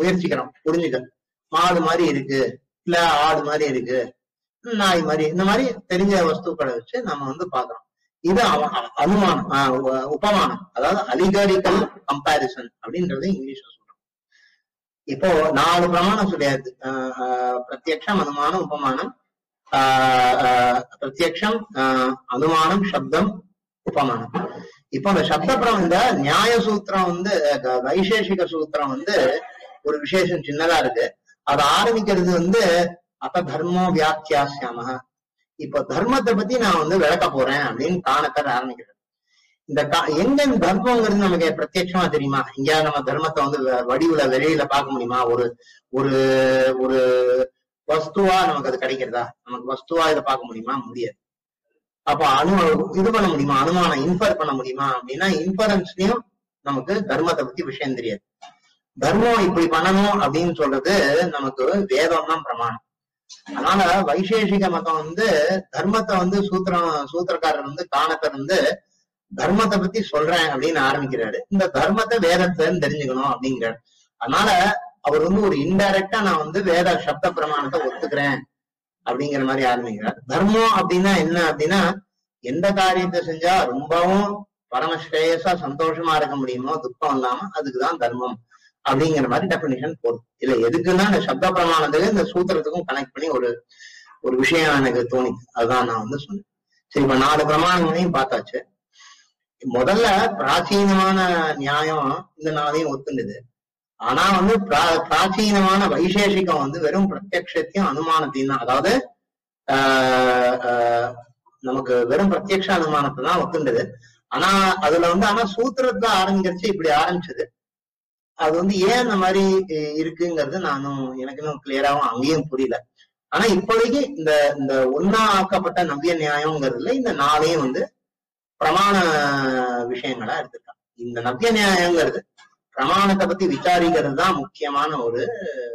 முயற்சிக்கிறோம் புரிஞ்சுக்க மாடு மாதிரி இருக்கு இல்ல ஆடு மாதிரி இருக்கு நாய் மாதிரி இந்த மாதிரி தெரிஞ்ச வஸ்துக்களை வச்சு நம்ம வந்து பாக்குறோம் இது அவ- அ- அனுமானம் ஆஹ் உ- உபமானம் அதாவது அலிகாரிக்கல் கம்பாரிசன் அப்படின்றது இங்கிலீஷ்ல சொல்றோம் இப்போ நாலு பிரமாணம் சொல்லியாது ஆஹ் ஆஹ் பிரத்யக்ஷம் அனுமானம் உபமானம் ஆஹ் ஆஹ் பிரத்யக்ஷம் ஆஹ் அனுமானம் சப்தம் உபமானம் இப்போ அந்த சப்த பிரம் இந்த நியாய சூத்திரம் வந்து அஹ் வைசேஷிக சூத்திரம் வந்து ஒரு விசேஷம் சின்னதா இருக்கு அது ஆரம்பிக்கிறது வந்து அத்த தர்மோ வியாக்கியாசியாம இப்போ தர்மத்தை பத்தி நான் வந்து விளக்க போறேன் அப்படின்னு காணக்கர் ஆரம்பிக்கிறது இந்த கா- எங்க இந்த தர்மங்கிறது நமக்கு பிரத்யட்சமா தெரியுமா இங்க நம்ம தர்மத்தை வந்து வ- வடிவுல வெளியில பார்க்க முடியுமா ஒரு ஒரு ஒரு வஸ்துவா நமக்கு அது கிடைக்கிறதா நமக்கு வஸ்துவா இதை பார்க்க முடியுமா முடியாது அப்ப அனு இது பண்ண முடியுமா அனுமானம் இன்ஃபர் பண்ண முடியுமா அப்படின்னா இன்ஃபரன்ஸ்லயும் நமக்கு தர்மத்தை பத்தி விஷயம் தெரியாது தர்மம் இப்படி பண்ணணும் அப்படின்னு சொல்றது நமக்கு வேதம் தான் பிரமாணம் அதனால வைசேஷிக மதம் வந்து தர்மத்தை வந்து சூத்திரம் சூத்திரக்காரர் வந்து காணத்தர் வந்து தர்மத்தை பத்தி சொல்றேன் அப்படின்னு ஆரம்பிக்கிறாரு இந்த தர்மத்தை வேதத்தை தெரிஞ்சுக்கணும் அப்படிங்கிறாரு அதனால அவர் வந்து ஒரு இன்டைரக்டா நான் வந்து வேத சப்த பிரமாணத்தை ஒத்துக்கிறேன் அப்படிங்கிற மாதிரி ஆரம்பிக்கிறார் தர்மம் அப்படின்னா என்ன அப்படின்னா எந்த காரியத்தை செஞ்சா ரொம்பவும் பரமஸ்ரேயஸா சந்தோஷமா இருக்க முடியுமோ துக்கம் இல்லாம அதுக்குதான் தர்மம் அப்படிங்கிற மாதிரி டெபினிஷன் போதும் இல்ல எதுக்குன்னா இந்த சப்த பிரமாணத்துக்கு இந்த சூத்திரத்துக்கும் கனெக்ட் பண்ணி ஒரு ஒரு விஷயம் எனக்கு தோணிச்சு அதுதான் நான் வந்து சொன்னேன் சரி இப்ப நாலு பிரமாணங்களையும் பார்த்தாச்சு முதல்ல பிராச்சீனமான நியாயம் இந்த நாளையும் ஒத்துண்டுது ஆனா வந்து பிரா- பிராச்சீனமான வைசேஷிகம் வந்து வெறும் பிரத்யக்ஷத்தையும் அனுமானத்தையும் தான் அதாவது ஆஹ் ஆஹ் நமக்கு வெறும் பிரத்யக்ஷ அனுமானத்தை தான் ஒத்துண்டுது ஆனா அதுல வந்து ஆனா சூத்திரத்துல ஆரம்பிக்கிறச்சு இப்படி ஆரம்பிச்சது அது வந்து ஏன் அந்த மாதிரி இ- இருக்குங்கிறது நானும் எனக்கு இன்னும் கிளியராவும் அங்கேயும் புரியல ஆனா இப்போதைக்கு இந்த இந்த ஒன்னா ஆக்கப்பட்ட நவ்ய நியாயம்ங்கிறதுல இந்த நாளையும் வந்து பிரமாண விஷயங்களா எடுத்திருக்காங்க இந்த நவ்ய நியாயங்கிறது பிரமாணத்தை பத்தி விசாரிக்கிறது தான் முக்கியமான ஒரு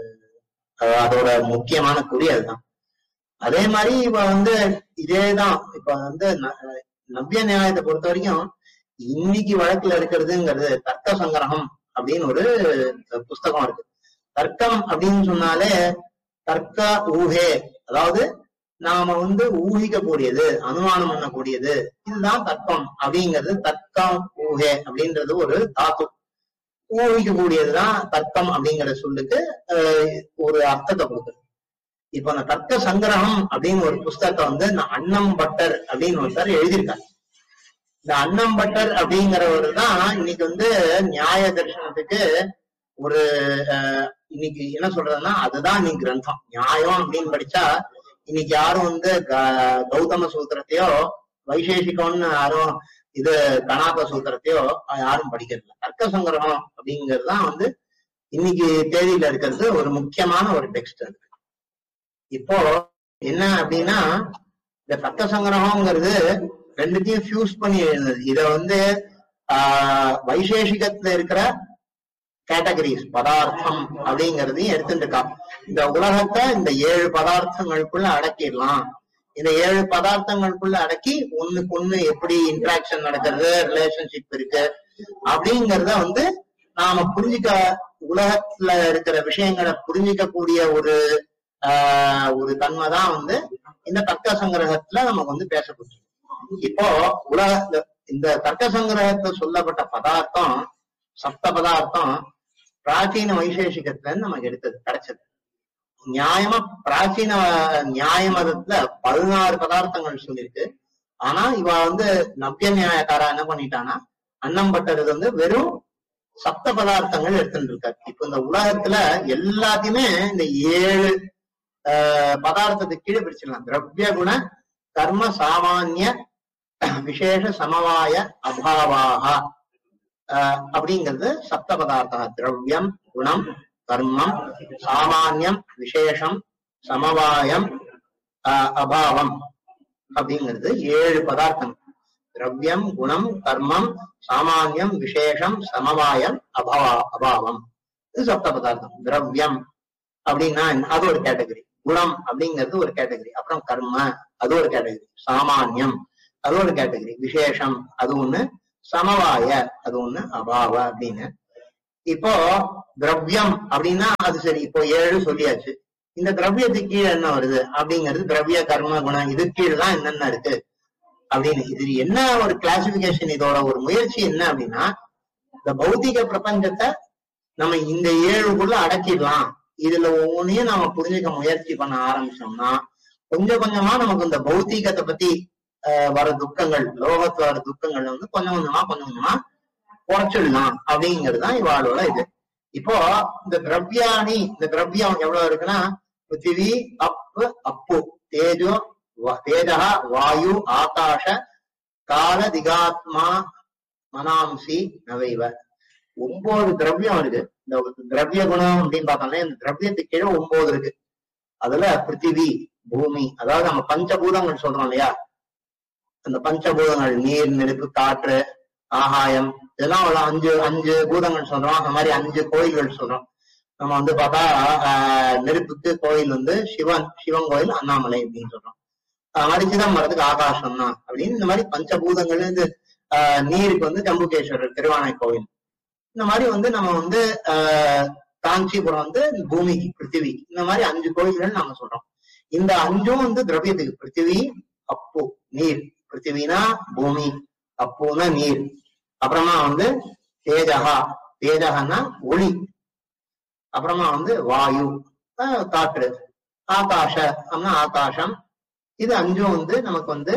அஹ், அதோட முக்கியமான குறி அதுதான் அதே மாதிரி இப்ப வந்து இதேதான் இப்ப வந்து ந- நவ்ய நியாயத்தை பொறுத்த வரைக்கும் இன்னைக்கு வழக்குல இருக்கிறதுங்கிறது தர்க்க சங்கிரகம் அப்படின்னு ஒரு புஸ்தகம் இருக்கு தர்க்கம் அப்படின்னு சொன்னாலே தர்க்க ஊஹே அதாவது நாம வந்து ஊகிக்க கூடியது அனுமானம் பண்ணக்கூடியது இதுதான் தர்க்கம் அப்படிங்கிறது தர்க்கம் ஊஹே அப்படின்றது ஒரு தாத்து ஊகிக்க கூடியதுதான் தர்க்கம் அப்படிங்கிற சொல்லுக்கு அஹ், ஒரு அர்த்தத்தை கொடுக்குது இப்ப அந்த தர்க்க சங்கிரகம் அப்படின்னு ஒரு புஸ்தகத்தை வந்து நான் அன்னம் பட்டர் அப்படின்னு ஒருத்தர் எழுதியிருக்காரு இந்த அன்னம் பட்டர் அப்படிங்கிறவர் தான் இன்னைக்கு வந்து நியாய தரிசனத்துக்கு ஒரு அஹ், இன்னைக்கு என்ன சொல்றதுன்னா அதுதான் இன்னைக்கு கிரந்தம் நியாயம் அப்படின்னு படிச்சா இன்னைக்கு யாரும் வந்து க- கௌதம சூத்திரத்தையோ வைசேஷிகம்னு யாரும் இது கணாத சூத்திரத்தையோ யாரும் படிக்கிறது இல்ல தர்க்க சங்கிரகம் அப்படிங்கிறது தான் வந்து இன்னைக்கு தேதியில இருக்கிறது ஒரு முக்கியமான ஒரு டெக்ஸ்ட் அது இப்போ என்ன அப்படின்னா இந்த தர்க்க சங்கிரகம்ங்கிறது ரெண்டுத்தையும் ஃபியூஸ் பண்ணி எழுதுனது இத வந்து ஆஹ் வைசேஷிகத்துல இருக்கிற கேட்டகரிஸ் பதார்த்தம் அப்படிங்கறதையும் எடுத்துட்டு இருக்கா இந்த உலகத்தை இந்த ஏழு பதார்த்தங்களுக்குள்ள அடக்கிடலாம் இந்த ஏழு பதார்த்தங்களுக்குள்ள அடக்கி ஒண்ணுக்கு ஒண்ணு எப்படி இன்டராக்ஷன் நடக்கிறது ரிலேஷன்ஷிப் இருக்கு அப்படிங்கறத வந்து நாம புரிஞ்சுக்க உலகத்துல இருக்கிற விஷயங்களை புரிஞ்சுக்க கூடிய ஒரு ஆஹ் ஒரு தன்மை தான் வந்து இந்த தர்க்க சங்கிரகத்துல நமக்கு வந்து பேசப்பட்டு இப்போ உலக இந்த- இந்த தர்க்க சங்கிரகத்துல சொல்லப்பட்ட பதார்த்தம் சப்த பதார்த்தம் பிராச்சீன வைசேஷிகத்துல இருந்து நமக்கு எடுத்தது கிடைச்சது நியாயமா பிராச்சீன நியாய மதத்துல பதினாறு பதார்த்தங்கள் சொல்லியிருக்கு ஆனா இவ வந்து நவ்ய நியாயக்காரா என்ன பண்ணிட்டானா அன்னம்பட்டது வந்து வெறும் சப்த பதார்த்தங்கள் எடுத்துட்டு இருக்காரு இப்ப இந்த உலகத்துல எல்லாத்தையுமே இந்த ஏழு ஆஹ் பதார்த்தத்துக்கு கீழே பிரிச்சிடலாம் திரவிய குண கர்ம சாமானிய விசேஷ சமவாய அபாவாக ஆஹ் அப்படிங்கிறது சப்த பதார்த்தா திரவியம் குணம் கர்மம் சாமானியம் விசேஷம் சமவாயம் ஆஹ் அபாவம் அப்படிங்கிறது ஏழு பதார்த்தம் திரவியம் குணம் கர்மம் சாமானியம் விசேஷம் சமவாயம் அபாவா அபாவம் இது சப்த பதார்த்தம் திரவியம் அப்படின்னா என்ன? அது ஒரு கேட்டகரி குணம் அப்படிங்கிறது ஒரு கேட்டகரி அப்புறம் கர்ம அது ஒரு கேட்டகரி சாமானியம் அது ஒரு கேட்டகரி விசேஷம் அது ஒண்ணு சமவாய அது ஒண்ணு அபாவ அப்படின்னு இப்போ திரவியம் அப்படின்னா அது சரி இப்போ ஏழு சொல்லியாச்சு இந்த திரவியத்துக்கு கீழே என்ன வருது அப்படிங்கிறது திரவிய கர்ம குணம் இது கீழே தான் என்னென்ன இருக்கு அப்படின்னு இது என்ன ஒரு கிளாசிபிகேஷன் இதோட ஒரு முயற்சி என்ன அப்படின்னா இந்த பௌத்திக பிரபஞ்சத்தை நம்ம இந்த ஏழுக்குள்ள அடக்கிடலாம் இதுல ஒவ்வொன்றையும் நாம புரிஞ்சுக்க முயற்சி பண்ண ஆரம்பிச்சோம்னா கொஞ்சம் கொஞ்சமா நமக்கு இந்த பௌத்திகத்தை பத்தி ஆஹ், வர துக்கங்கள் லோகத்துல வர துக்கங்கள் வந்து கொஞ்சம் கொஞ்சமா கொஞ்சம் கொஞ்சமா குறைச்சிடலாம் அப்படிங்கிறது தான் இவாளோட இது இப்போ இந்த திரவியாணி இந்த திரவியம் எவ்வளவு இருக்குன்னா பிருத்திவி அப்பு அப்பு தேஜோ வ- தேஜா வாயு ஆகாஷ கால திகாத்மா மனாம்சி நவைவ ஒன்பது திரவியம் இருக்கு இந்த திரவிய குணம் அப்படின்னு பார்த்தோம்னா இந்த திரவியத்துக்கு கீழே ஒன்பது இருக்கு அதுல பிருத்திவி பூமி அதாவது நம்ம பஞ்சபூதங்கள் சொல்றோம் இல்லையா அந்த பஞ்சபூதங்கள் நீர் நெருப்பு காற்று ஆகாயம் இதெல்லாம் ஒரு அஞ்சு அஞ்சு பூதங்கள் சொல்றோம் அந்த மாதிரி அஞ்சு கோயில்கள் சொல்றோம் நம்ம வந்து பார்த்தா ஆஹ், நெருப்புக்கு கோயில் வந்து சிவன் சிவன் கோயில் அண்ணாமலை அப்படின்னு சொல்றோம் அது மாதிரி சிதம்பரத்துக்கு ஆகாசம் தான் அப்படின்னு இந்த மாதிரி பஞ்சபூதங்கள் இருந்து ஆஹ், நீருக்கு வந்து ஜம்புகேஸ்வரர் திருவானை கோயில் இந்த மாதிரி வந்து நம்ம வந்து ஆஹ், காஞ்சிபுரம் வந்து பூமிக்கு பிருத்திவி இந்த மாதிரி அஞ்சு கோயில்கள் நாம சொல்றோம் இந்த அஞ்சும் வந்து திரவியத்துக்கு பிருத்திவி அப்பு நீர் பிருத்திவினா பூமி அப்புனா நீர் அப்புறமா வந்து தேஜகா தேஜகன்னா ஒளி அப்புறமா வந்து வாயு ஆஹ் காற்று ஆகாஷ அப்படின்னா ஆகாசம் இது அஞ்சும் வந்து நமக்கு வந்து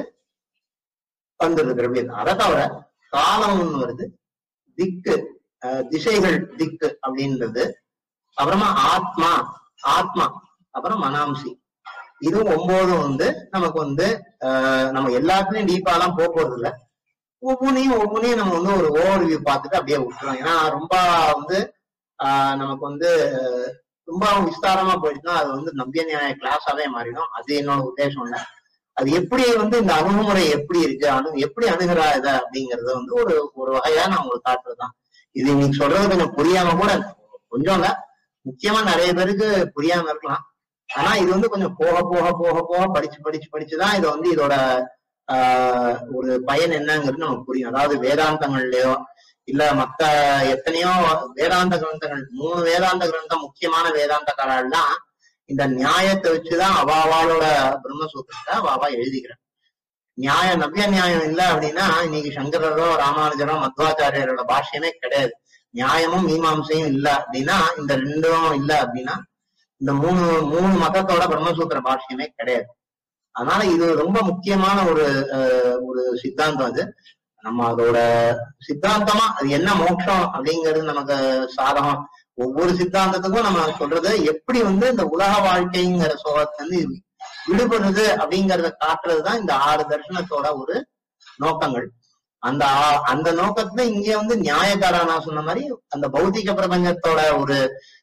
வந்துருது திரவியம் அதை தவிர காலம் ஒண்ணு வருது திக்கு ஆஹ் திசைகள் திக்கு அப்படின்றது அப்புறமா ஆத்மா ஆத்மா அப்புறம் மனாம்சி இதுவும் ஒன்பதும் வந்து நமக்கு வந்து ஆஹ் நம்ம எல்லாத்துலயும் டீப்பாலாம் போக போறது இல்ல ஒவ்வொன்றையும் ஒவ்வொன்றையும் நம்ம வந்து ஒரு ஓவர் வியூ பார்த்துட்டு அப்படியே விட்டுறோம் ஏன்னா ரொம்ப வந்து ஆஹ் நமக்கு வந்து ரொம்ப விஸ்தாரமா போயிடுச்சுன்னா அது வந்து நம்பிய நியாய கிளாஸாவே மாறிடும் அது என்னோட உத்தேசம் இல்ல அது எப்படி வந்து இந்த அணுகுமுறை எப்படி இருக்கு அணு எப்படி அணுகிறா இதை அப்படிங்கறது வந்து ஒரு ஒரு வகையா நான் உங்களுக்கு காட்டுறதுதான் இது இன்னைக்கு சொல்றது கொஞ்சம் புரியாம கூட கொஞ்சம் இல்ல முக்கியமா நிறைய பேருக்கு புரியாம இருக்கலாம் ஆனா இது வந்து கொஞ்சம் போக போக போக போக படிச்சு படிச்சு படிச்சுதான் இதை வந்து இதோட ஆஹ் ஒரு பயன் என்னங்கிறது நமக்கு புரியும் அதாவது வேதாந்தங்கள்லயோ இல்ல மத்த எத்தனையோ வேதாந்த கிரந்தங்கள் மூணு வேதாந்த கிரந்தம் முக்கியமான வேதாந்த கரால்லாம் இந்த நியாயத்தை வச்சுதான் அவாவாளோட பிரம்மசூத்திரத்தை அவாவா எழுதிக்கிறார் நியாயம் நவ்ய நியாயம் இல்ல அப்படின்னா இன்னைக்கு சங்கரரோ ராமானுஜரோ மத்வாச்சாரியரோட பாஷ்யமே கிடையாது நியாயமும் மீமாம்சையும் இல்ல அப்படின்னா இந்த ரெண்டும் இல்ல அப்படின்னா இந்த மூணு மூணு மதத்தோட பிரம்மசூத்திர பாஷ்யமே கிடையாது அதனால இது ரொம்ப முக்கியமான ஒரு அஹ், ஒரு சித்தாந்தம் அது நம்ம அதோட சித்தாந்தமா அது என்ன மோட்சம் அப்படிங்கிறது நமக்கு சாதகம் ஒவ்வொரு சித்தாந்தத்துக்கும் நம்ம சொல்றது எப்படி வந்து இந்த உலக வாழ்க்கைங்கிற சோகத்துல இருந்து விடுபடுறது அப்படிங்கறத காட்டுறதுதான் இந்த ஆறு தர்சனத்தோட ஒரு நோக்கங்கள் அந்த ஆ- அந்த நோக்கத்துல இங்க வந்து நியாயக்காரா நான் சொன்ன மாதிரி அந்த பௌத்திக பிரபஞ்சத்தோட ஒரு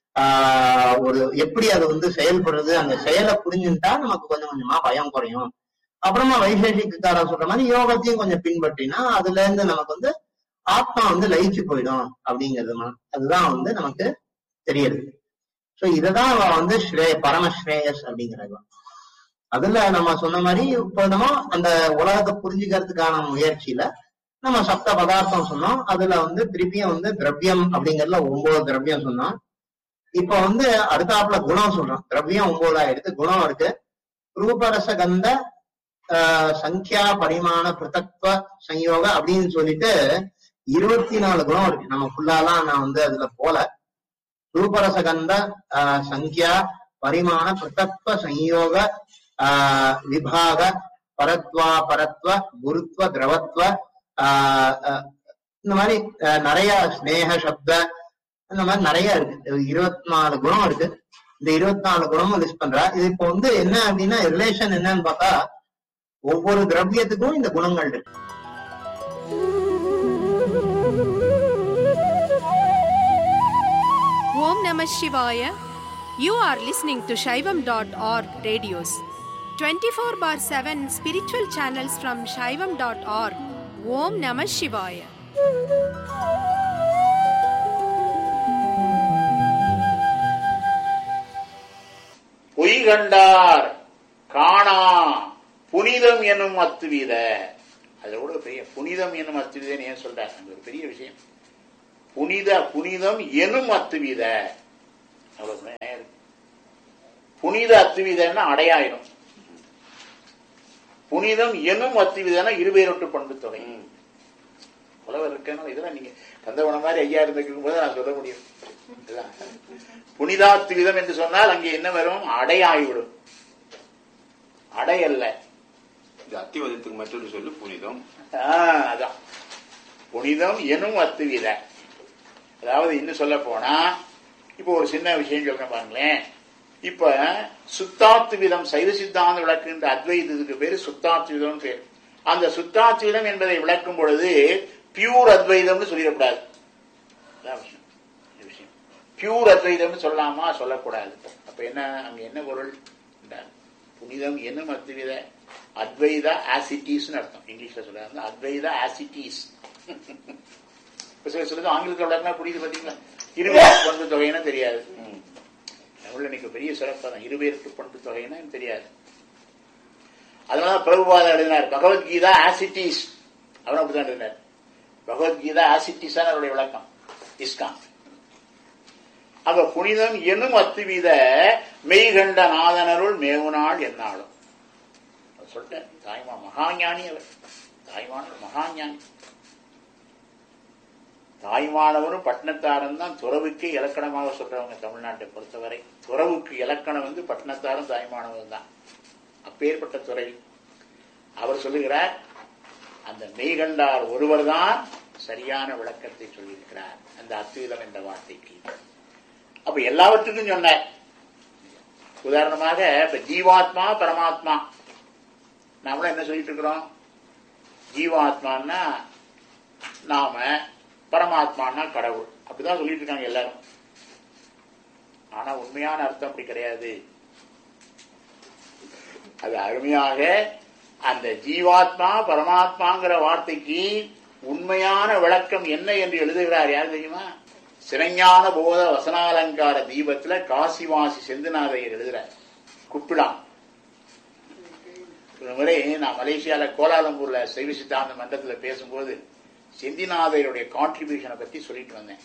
ஆஹ் ஒரு எப்படி அது வந்து செயல்படுறது அந்த செயலை புரிஞ்சுட்டா நமக்கு கொஞ்சம் கொஞ்சமா பயம் குறையும் அப்புறமா வைசேஷிக்காரன் சொல்ற மாதிரி யோகத்தையும் கொஞ்சம் பின்பற்றினா அதுல இருந்து நமக்கு வந்து ஆத்மா வந்து லயிச்சு போயிடும் அப்படிங்கிறது ம- அதுதான் வந்து நமக்கு தெரியுது சோ இததான் அவ வந்து ஸ்ரே பரமஸ்ரேயஸ் அப்படிங்கிறது அதுல நம்ம சொன்ன மாதிரி இப்போ நம்ம அந்த உலகத்தை புரிஞ்சுக்கிறதுக்கான முயற்சியில நம்ம சப்த பதார்த்தம் சொன்னோம் அதுல வந்து திருப்பியும் வந்து திரவியம் அப்படிங்கறதுல ஒன்பது திரவியம் சொன்னோம் இப்ப வந்து அடுத்தாப்புல குணம் சொல்றோம் திரவியம் ஒன்பதா எடுத்து குணம் இருக்கு ரூபரச கந்த ஆஹ், சங்கியா பரிமாண பிருத்தத்துவ சங்கயோக அப்படின்னு சொல்லிட்டு இருபத்தி நாலு குணம் இருக்கு நம்ம ஃபுல்லாலாம் நான் வந்து அதுல போல ரூபரசகந்த ஆஹ், சங்கியா பரிமாண பிருத்தத்துவ சங்கயோக ஆஹ், விபாக பரத்வா பரத்வ குருத்வ திரவத்வ ஆஹ், ஆஹ், இந்த மாதிரி ஆஹ், நிறைய ஸ்னேக சப்த இந்த மாதிரி நிறைய இருக்கு இருபத்தி நாலு குணம் இருக்கு இந்த இருபத்தி நாலு குணமும் லிஸ்ட் பண்றா இது இப்போ வந்து என்ன அப்படின்னா ரிலேஷன் என்னன்னு பார்த்தா ஒவ்வொரு திரவியத்துக்கும் இந்த குணங்கள் இருக்கு Om Namah Shivaya. You are listening to Shaivam.org radios. 24 bar 7 spiritual channels from Shaivam.org. Om Namah Shivaya. பொய் கண்டார் காணா புனிதம் எனும் அத்துவித அதுல கூட பெரிய புனிதம் எனும் அத்துவிதன்னு ஏன் சொல்றாங்க அது ஒரு பெரிய விஷயம் புனித புனிதம் எனும் அத்துவித அவ்வளவு நேரம் இருக்கு. புனித அத்துவிதன்னா அடையாயிரும் புனிதம் எனும் அத்துவிதனா இருவேரொட்டு பண்பு தொகை புலவர் இருக்கனால இதெல்லாம் நீங்க கந்தவன மாதிரி ஐயா இருந்திருக்கும் போது நான் சொல்ல முடியும் இதுதான். புனிதாத்து விதம் என்று சொன்னால் அங்கே என்ன வரும் அடையாய்விடும் அடை அல்ல இந்த அத்திவதத்துக்கு மற்றொரு சொல்லு புனிதம் ஆ, அதான் புனிதம் எனும் அத்துவித அதாவது இன்னும் சொல்ல போனா இப்போ ஒரு சின்ன விஷயம் சொல்றேன் பாருங்களேன் இப்ப சுத்தாத்து விதம் சைவ சித்தாந்த விளக்குன்ற அத்வைதத்துக்கு பேரு சுத்தாத்து விதம் பேர் அந்த சுத்தாத்து விதம் என்பதை விளக்கும் பொழுது பியூர் அத்வைதம்னு சொல்லிடக்கூடாது அதான் விஷயம் இந்த விஷயம் பியூர் அத்வைதம்னு சொல்லாமா சொல்லக்கூடாது அப்ப என்ன அங்க என்ன பொருள் என்றால், புனிதம் என்னும் அத்வைத அத்வைத ஆசிட்டிஸ்னு அர்த்தம் இங்கிலீஷ்ல சொல்றாங்க அத்வைத ஆசிட்டிஸ் இப்ப சில சொல்லுது ஆங்கிலத்தில் விளக்குனா புரியுது பாத்தீங்களா இருவேறு பண்பு தொகைன்னா தெரியாது தமிழ்ல இன்னைக்கு பெரிய சிறப்பு தான் இருவேறு பண்பு தொகைன்னா எனக்கு தெரியாது அதனால பிரபுபாதம் எழுதினார் பகவத்கீதா ஆசிட்டிஸ் அவன் அப்படிதான் எழுதினார் பகவத்கீதா ஆசிட்டிஸ் அவருடைய விளக்கம் இஸ்கான் ஆக புனிதம் எனும் அத்துவித மெய்கண்ட நாதனருள் மேவுநாள் என்னாலும் அவர் சொல்லிட்டார் தாய்மா மகாஞானி அவர் தாய்மானவர் மகாஞானி தாய்மானவரும் பட்டினத்தாரும் தான் துறவுக்கு இலக்கணமாக சொல்றவங்க தமிழ்நாட்டை பொறுத்தவரை துறவுக்கு இலக்கணம் வந்து பட்டினத்தாரும் தாய்மானவரும் தான் அப்பேற்பட்ட துறை அவர் சொல்லுகிறார் அந்த மெய்கண்டார் ஒருவர்தான் சரியான விளக்கத்தை சொல்லியிருக்கிறார் அந்த அத்விதம் என்ற வார்த்தைக்கு அப்ப எல்லாவற்றுக்கும் சொன்னார் உதாரணமாக இப்ப ஜீவாத்மா பரமாத்மா நாமளும் என்ன சொல்லிட்டு இருக்கிறோம் ஜீவாத்மான்னா நாம பரமாத்மான்னா கடவுள் அப்படிதான் சொல்லிட்டு இருக்காங்க எல்லாரும் ஆனா உண்மையான அர்த்தம் அப்படி கிடையாது அது அருமையாக அந்த ஜீவாத்மா பரமாத்மாங்கிற வார்த்தைக்கு உண்மையான விளக்கம் என்ன என்று எழுதுகிறார் யார் தெரியுமா சிறஞான போத வசனாலங்கார தீபத்துல காசிவாசி செந்துநாதையர் எழுதுறார் குப்பிடாம் ஒரு முறை நான் மலேசியால கோலாலம்பூர்ல சைவ சித்தாந்த மன்றத்துல பேசும்போது செந்திநாதையருடைய கான்ட்ரிபியூஷனை பத்தி சொல்லிட்டு வந்தேன்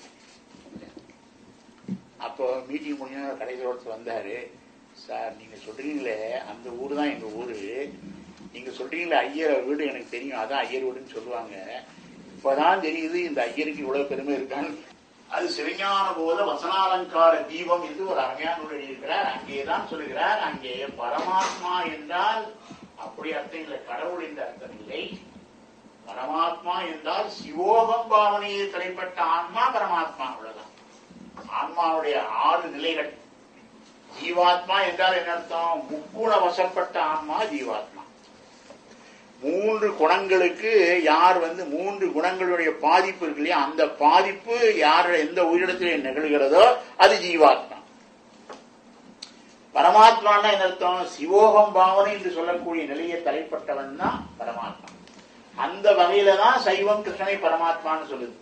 அப்போ மீட்டிங் முடிஞ்ச கடைசியோடு வந்தாரு சார் நீங்க சொல்றீங்களே அந்த ஊர் தான் எங்க ஊரு நீங்க சொல்றீங்களே ஐயர் வீடு எனக்கு தெரியும் அதான் ஐயர் வீடுன்னு சொல்லுவாங்க இப்பதான் தெரியுது இந்த ஐயருக்கு இவ்வளவு பெருமை இருக்கான்னு அது சிவஞான போத வசனாலங்கார தீபம் என்று ஒரு அருமையான நூல் எழுதியிருக்கிறார் அங்கேதான் சொல்லுகிறார் அங்கே பரமாத்மா என்றால் அப்படி அர்த்தம் இல்லை கடவுள் என்ற அர்த்தம் இல்லை பரமாத்மா என்றால் சிவோகம் பாவனையில் தலைப்பட்ட ஆன்மா பரமாத்மா அவ்வளவுதான் ஆன்மாவுடைய ஆறு நிலைகள் ஜீவாத்மா என்றால் என்ன அர்த்தம் முக்குண வசப்பட்ட ஆன்மா ஜீவாத்மா மூன்று குணங்களுக்கு யார் வந்து மூன்று குணங்களுடைய பாதிப்பு இருக்கு இல்லையா அந்த பாதிப்பு யார் எந்த உயிரிடத்திலே நிகழ்கிறதோ அது ஜீவாத்மா பரமாத்மான்னா என்ன அர்த்தம் சிவோகம் பாவனை என்று சொல்லக்கூடிய நிலையை தலைப்பட்டவன் தான் பரமாத்மா அந்த வகையில தான் சைவம் கிருஷ்ணனை பரமாத்மான்னு சொல்லுது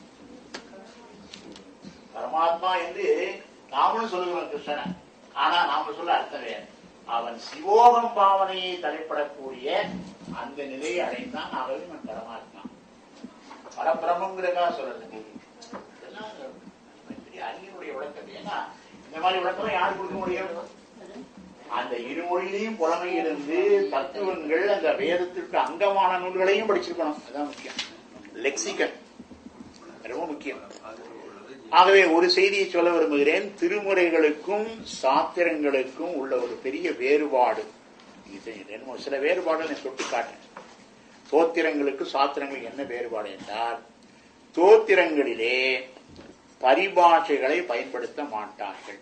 பரமாத்மா என்று நாமளும் சொல்லுகிறோம் கிருஷ்ணனை ஆனா நாம சொல்ல அர்த்தம் வேறு அவன் சிவோகம் பாவனையை தலைப்படக்கூடிய அந்த நிலையை அடைந்தான் ஆகவே அவன் பரமாத்மா பரபிரமங்கிறதா சொல்லல இதெல்லாம் பெரிய அறிஞருடைய விளக்கம் ஏன்னா இந்த மாதிரி விளக்கம் யார் கொடுக்க முடியும் அந்த இருமொழியிலையும் புலமை இருந்து தத்துவங்கள் அந்த வேதத்திற்கு அங்கமான நூல்களையும் படிச்சிருக்கணும் அதான் முக்கியம் லெக்சிகன் ரொம்ப முக்கியம் ஆகவே ஒரு செய்தியை சொல்ல விரும்புகிறேன் திருமுறைகளுக்கும் சாத்திரங்களுக்கும் உள்ள ஒரு பெரிய வேறுபாடு இது என்னமோ சில வேறுபாடு நான் சுட்டி காட்டேன் தோத்திரங்களுக்கு சாத்திரங்களுக்கு என்ன வேறுபாடு என்றால் தோத்திரங்களிலே பரிபாஷைகளை பயன்படுத்த மாட்டார்கள்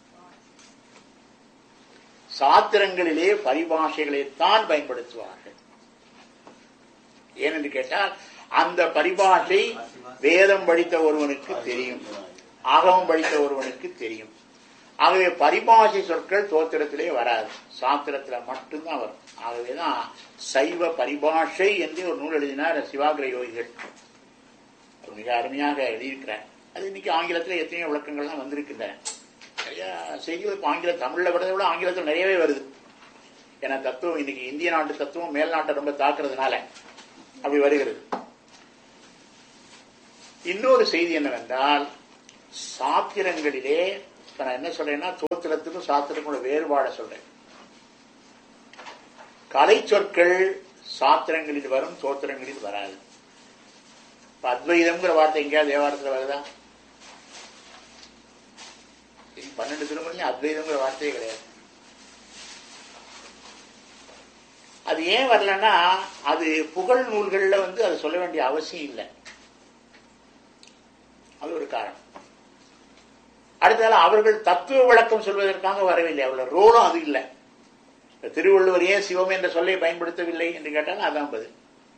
சாத்திரங்களிலே பரிபாஷைகளைத்தான் பயன்படுத்துவார்கள் ஏனென்று கேட்டால் அந்த பரிபாஷை வேதம் படித்த ஒருவனுக்கு தெரியும் ஆகமம் படித்த ஒருவனுக்கு தெரியும் ஆகவே பரிபாஷை சொற்கள் தோத்திரத்திலே வராது சாத்திரத்துல மட்டும்தான் வரும் ஆகவேதான் சைவ பரிபாஷை என்று ஒரு நூல் எழுதினார் சிவாகிர யோகிகள் அவர் மிக அருமையாக எழுதியிருக்கிறார் அது இன்னைக்கு ஆங்கிலத்தில் எத்தனையோ விளக்கங்கள்லாம் வந்திருக்கின்றன நிறைய செய்திகள் இப்போ ஆங்கில தமிழ்ல விட விட ஆங்கிலத்தில் நிறையவே வருது ஏன்னா தத்துவம் இன்னைக்கு இந்திய நாட்டு தத்துவம் மேல் நாட்டை ரொம்ப தாக்குறதுனால அப்படி வருகிறது இன்னொரு செய்தி என்னவென்றால் சாத்திரங்களிலே இப்ப நான் என்ன சொல்றேன்னா தோத்திரத்துக்கும் சாத்திரத்துக்கும் உள்ள வேறுபாட சொல்றேன் கலை சொற்கள் சாத்திரங்களில் வரும் தோத்திரங்களில் வராது இப்ப அத்வைதம்ங்கிற வார்த்தை எங்கேயாவது தேவாரத்தில் வருதா இது பன்னெண்டு திருமணிலையும் அத்வைதம்ங்கிற வார்த்தையே கிடையாது அது ஏன் வரலன்னா அது புகழ் நூல்கள்ல வந்து அது சொல்ல வேண்டிய அவசியம் இல்லை அது ஒரு காரணம் அடுத்ததால அவர்கள் தத்துவ விளக்கம் சொல்வதற்காக வரவில்லை அவர்கள் ரோலும் அது இல்லை திருவள்ளுவர் ஏன் சிவம் என்ற சொல்லை பயன்படுத்தவில்லை என்று கேட்டால் அதான் பதில்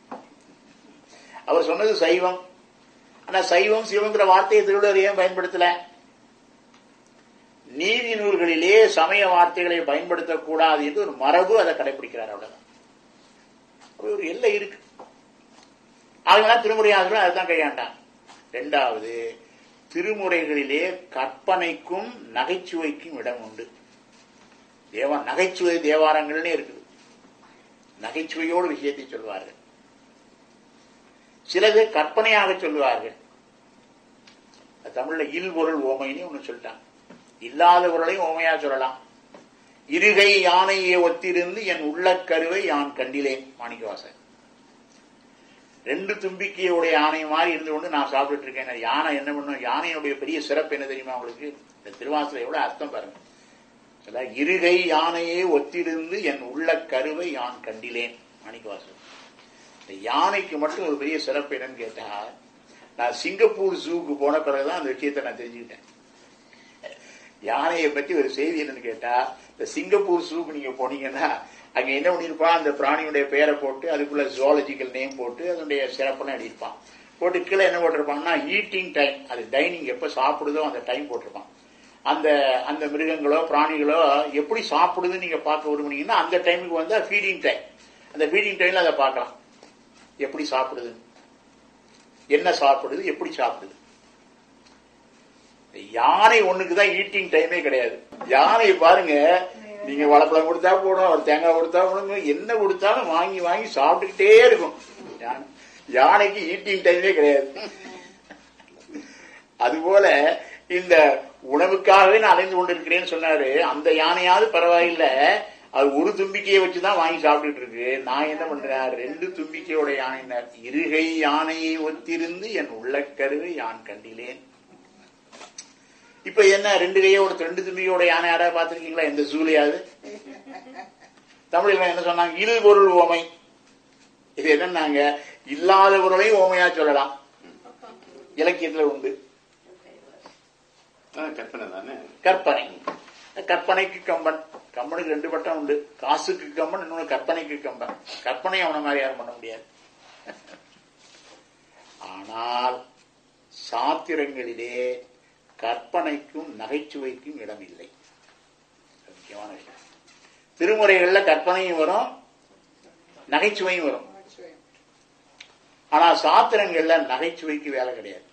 அவர் சொன்னது சைவம் ஆனா சைவம் சிவங்கிற வார்த்தையை திருவள்ளுவர் ஏன் பயன்படுத்தல நீதி நூல்களிலே சமய வார்த்தைகளை பயன்படுத்தக்கூடாது என்று ஒரு மரபு அதை கடைபிடிக்கிறார் அவ்வளவுதான் அப்படி ஒரு எல்லை இருக்கு அதனால திருமுறையாளர்கள் அதுதான் கையாண்டான் ரெண்டாவது திருமுறைகளிலே கற்பனைக்கும் நகைச்சுவைக்கும் இடம் உண்டு தேவா நகைச்சுவை தேவாரங்கள்னே இருக்குது நகைச்சுவையோடு விஷயத்தை சொல்வார்கள் சிலது கற்பனையாக சொல்லுவார்கள் தமிழ்ல இல் பொருள் ஓமைன்னு ஒண்ணு சொல்லிட்டான் இல்லாத பொருளையும் ஓமையா சொல்லலாம் இருகை யானையை ஒத்திருந்து என் உள்ள கருவை யான் கண்டிலேன் மாணிக்கவாசன் ரெண்டு தும்பிக்கையுடைய யானை மாதிரி இருந்து கொண்டு நான் சாப்பிட்டுட்டு இருக்கேன் யானை என்ன பண்ணும் யானையுடைய பெரிய சிறப்பு என்ன தெரியுமா உங்களுக்கு இந்த திருவாசல எவ்வளவு அர்த்தம் பாருங்க சொல்ல இருகை யானையே ஒத்திருந்து என் உள்ள கருவை யான் கண்டிலேன் மாணிக்கவாசன் இந்த யானைக்கு மட்டும் ஒரு பெரிய சிறப்பு என்னன்னு கேட்டா நான் சிங்கப்பூர் ஜூக்கு போன பிறகுதான் அந்த விஷயத்தை நான் தெரிஞ்சுக்கிட்டேன் யானையை பற்றி ஒரு செய்தி என்னன்னு கேட்டா இந்த சிங்கப்பூர் ஜூக்கு நீங்க போனீங்கன்னா அங்க என்ன பண்ணிருப்பான் அந்த பிராணியுடைய பெயரை போட்டு அதுக்குள்ள ஜுவாலஜிக்கல் நேம் போட்டு அதனுடைய சிறப்பெல்லாம் எழுதியிருப்பான் போட்டு கீழே என்ன போட்டிருப்பாங்கன்னா ஈட்டிங் டைம் அது டைனிங் எப்ப சாப்பிடுதோ அந்த டைம் போட்டிருப்பான் அந்த அந்த மிருகங்களோ பிராணிகளோ எப்படி சாப்பிடுதுன்னு நீங்க பார்க்க விரும்புனீங்கன்னா அந்த டைமுக்கு வந்தா ஃபீடிங் டைம் அந்த ஃபீடிங் டைம்ல அதை பார்க்கலாம் எப்படி சாப்பிடுது என்ன சாப்பிடுது எப்படி சாப்பிடுது யானை ஒண்ணுக்கு தான் ஈட்டிங் டைமே கிடையாது யானை பாருங்க நீங்க வாழைப்பழம் கொடுத்தா போடும் ஒரு தேங்காய் கொடுத்தா போடும் என்ன கொடுத்தாலும் வாங்கி வாங்கி சாப்பிட்டுக்கிட்டே இருக்கும் யானை- யானைக்கு ஈட்டிங் டைமே கிடையாது அதுபோல இந்த உணவுக்காகவே நான் அலைந்து கொண்டிருக்கிறேன்னு சொன்னாரு அந்த யானையாவது பரவாயில்ல அது ஒரு தும்பிக்கையை வச்சுதான் வாங்கி சாப்பிட்டுட்டு இருக்கு நான் என்ன பண்றேன் ரெண்டு தும்பிக்கையோட யானைனார் இருகை யானையை ஒத்திருந்து என் உள்ளக்கருவை யான் கண்டிலேன் இப்ப என்ன ரெண்டு கையோட ரெண்டு தும்பிக்கையோட யானை யாராவது பார்த்திருக்கீங்களா எந்த ஜூலையாவது தமிழ்ல என்ன சொன்னாங்க இல் பொருள் ஓமை இது என்னன்னாங்க இல்லாத பொருளையும் ஓமையா சொல்லலாம் இலக்கியத்துல உண்டு அதான் கற்பனை தானே கற்பனை கற்பனைக்கு கம்பன் கம்பனுக்கு ரெண்டு பட்டம் உண்டு காசுக்கு கம்பன் இன்னொன்னு கற்பனைக்கு கம்பன் கற்பனை அவனை மாதிரி யாரும் பண்ண முடியாது ஆனால் சாத்திரங்களிலே கற்பனைக்கும் நகைச்சுவைக்கும் இடம் இல்லை அது முக்கியமான விஷயம் திருமுறைகள்ல கற்பனையும் வரும் நகைச்சுவையும் வரும் ஆனா சாத்திரங்கள்ல நகைச்சுவைக்கு வேலை கிடையாது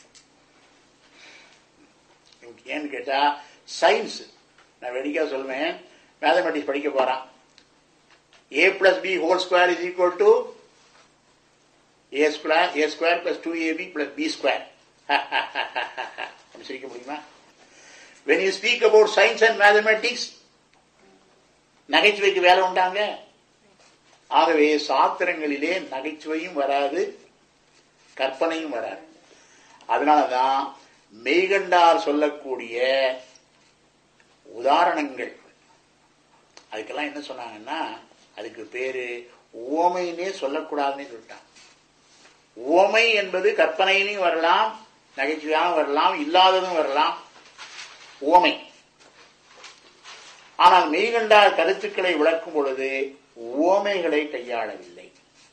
ஏன்னு கேட்டா சயின்ஸ் நான் வெடிக்கா சொல்லுவேன் மேத்தமெட்டிக்ஸ் படிக்க போறான் a plus b whole square is equal to a square a square plus two a b plus b square சிரிக்க முடியுமா when you speak about science and mathematics நகைச்சுவைக்கு வேலை உண்டாங்க ஆகவே சாத்திரங்களிலே நகைச்சுவையும் வராது கற்பனையும் வராது அதனாலதான் மெய்கண்டார் சொல்லக்கூடிய உதாரணங்கள் அதுக்கெல்லாம் என்ன சொன்னாங்கன்னா அதுக்கு பேரு ஓமைன்னே சொல்லக்கூடாதுன்னு சொல்லிட்டான் ஓமை என்பது கற்பனையிலையும் வரலாம் நகைச்சுவையாகவும் வரலாம் இல்லாததும் வரலாம் ஓமை ஆனால் மெய்கண்டார் கருத்துக்களை விளக்கும் பொழுது ஓமைகளை கையாளவில்லை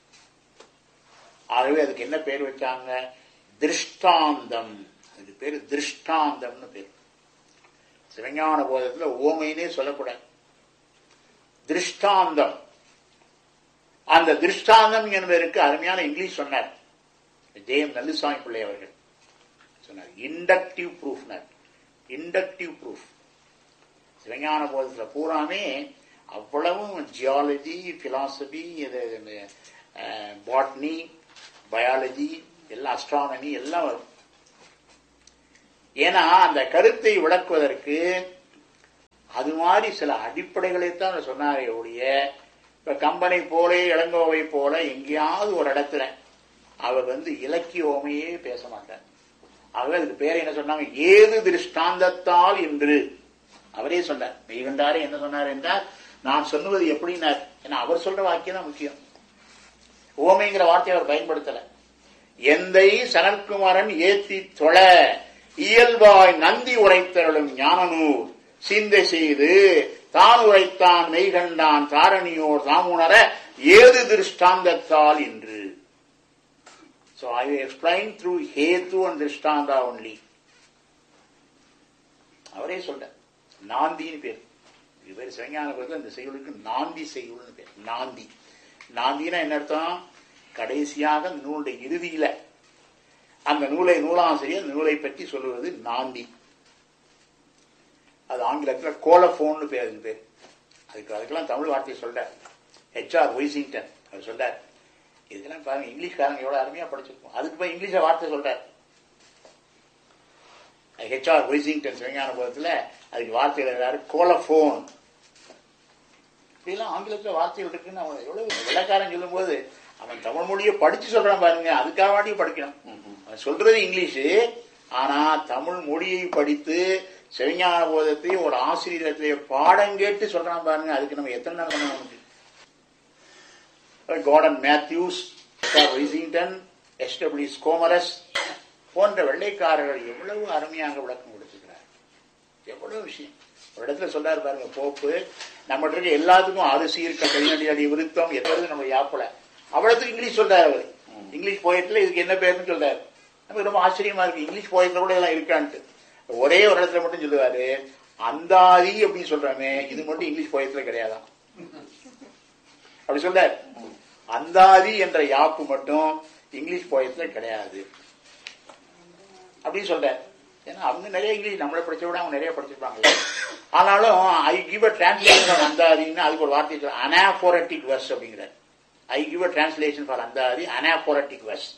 ஆகவே அதுக்கு என்ன பேர் வச்சாங்க திருஷ்டாந்தம் அதுக்கு பேரு திருஷ்டாந்தம்னு பேர் சிவஞான போதத்துல ஓமைனே சொல்லக்கூடாது திருஷ்டாந்தம் அந்த திருஷ்டாந்தம் என்பதற்கு அருமையான இங்கிலீஷ் சொன்னார் ஜெயம் நல்லுசாமி பிள்ளை அவர்கள் சொன்னார் இண்டக்டிவ் ப்ரூஃப்னர் இண்டக்டிவ் ப்ரூஃப் சிவஞான போதத்துல பூராமே அவ்வளவும் ஜியாலஜி பிலாசபி பாட்னி பயாலஜி எல்லாம் அஸ்ட்ரானமி எல்லாம் வரும் ஏன்னா அந்த கருத்தை விளக்குவதற்கு அது மாதிரி சில அடிப்படைகளைத்தான் அவர் சொன்னாரே ஒழிய இப்ப கம்பனை போல இளங்கோவை போல எங்கேயாவது ஒரு இடத்துல அவர் வந்து இலக்கிய ஓமையே பேச மாட்டார் ஆகவே அதுக்கு பேர் என்ன சொன்னாங்க ஏது திருஷ்டாந்தத்தால் என்று அவரே சொன்னார் மெய்கண்டாரே என்ன சொன்னார் என்றால் நான் சொன்னுவது எப்படின்னார் ஏன்னா அவர் சொல்ற வாக்கியம் தான் முக்கியம் ஓமைங்கிற வார்த்தையை அவர் பயன்படுத்தல எந்தை சனற்குமாரன் ஏத்தி தொழ இயல்பாய் நந்தி உரைத்தருளும் ஞானநூர் சிந்தை செய்து தான் உரைத்தான் மெய்கண்டான் தாரணியோர் தாமுணர ஏது திருஷ்டாந்தத்தால் என்று So I will explain through Hetu and Drishtanda only. அவரே சொல்ற நாந்தின்னு பேர் இது பேர் சிவஞான கோயில் இந்த செய்யுளுக்கு நாந்தி செய்யுள்னு பேர் நாந்தி நாந்தினா என்ன அர்த்தம் கடைசியாக அந்த நூலுடைய இறுதியில அந்த நூலை நூலாசிரியர் அந்த நூலை பற்றி சொல்லுவது நாந்தி அது ஆங்கிலத்துல கோலபோன்னு பேர் அது பேர் அதுக்கு அதுக்கெல்லாம் தமிழ் வார்த்தையை சொல்றார் ஹெச்ஆர் ஒய்சிங்டன் அவர் சொல்றார் இதெல்லாம் பாருங்க இங்கிலீஷ்காரங்க எவ்வளவு அருமையா படிச்சிருக்கோம் அதுக்கு போய் இங்கிலீஷ்ல வார்த்தை சொல்றார் ஹெச்ஆர் ஒய்சிங்டன் சிவஞான போதத்துல அதுக்கு வார்த்தை எழுதுறாரு கோலபோன் இப்படிலாம் ஆங்கிலத்துல வார்த்தைகள் இருக்குன்னு அவன் எவ்வளவு வெள்ளக்காரன் சொல்லும் போது அவன் தமிழ் மொழியை படிச்சு சொல்றான் பாருங்க அதுக்காக வாட்டியும் படிக்கணும் அவன் சொல்றது இங்கிலீஷு ஆனா தமிழ் மொழியை படித்து சிவஞான போதத்தை ஒரு ஆசிரியரத்திலே பாடம் கேட்டு சொல்றான் பாருங்க அதுக்கு நம்ம எத்தனை நாள் பண்ண நமக்கு Gordon Matthews Washington SW Schomerus போன்ற வெள்ளைக்காரர்கள் எவ்வளவு அருமையாக விளக்கம் கொடுத்துக்கிறார் எவ்வளவு விஷயம் ஒரு இடத்துல சொல்றாரு பாருங்க போப்பு நம்மகிட்ட இருக்க எல்லாத்துக்கும் அரிசி இருக்க கல்யாணி அடி விருத்தம் எதாவது நம்ம யாப்பல அவ்வளவுக்கு இங்கிலீஷ் சொல்றாரு அவர் இங்கிலீஷ் போயட்ல இதுக்கு என்ன பேருன்னு சொல்றாரு நமக்கு ரொம்ப ஆச்சரியமா இருக்கு இங்கிலீஷ் போயட்ல கூட எல்லாம் இருக்கான்ட்டு ஒரே ஒரு இடத்துல மட்டும் சொல்லுவாரு அந்தாதி அப்படின்னு சொல்றாமே இது மட்டும் இங்கிலீஷ் போயத்துல கிடையாதான் அப்படி சொல்றாரு அந்தாதி என்ற யாப்பு மட்டும் இங்கிலீஷ் போயத்துல கிடையாது அப்படின்னு சொல்றாரு ஏன்னா அவங்க நிறைய இங்கிலீஷ் நம்மளை படிச்ச விட அவங்க நிறைய படிச்சிருப்பாங்க ஆனாலும் ஐ கிவ் அ டிரான்ஸ்லேஷன் அந்தாதின்னு அதுக்கு ஒரு வார்த்தை சொல்ல அனாபோரட்டிக் வர்ஸ் அப்படிங்கிறார் I give a translation for Anthathi anaphoric verse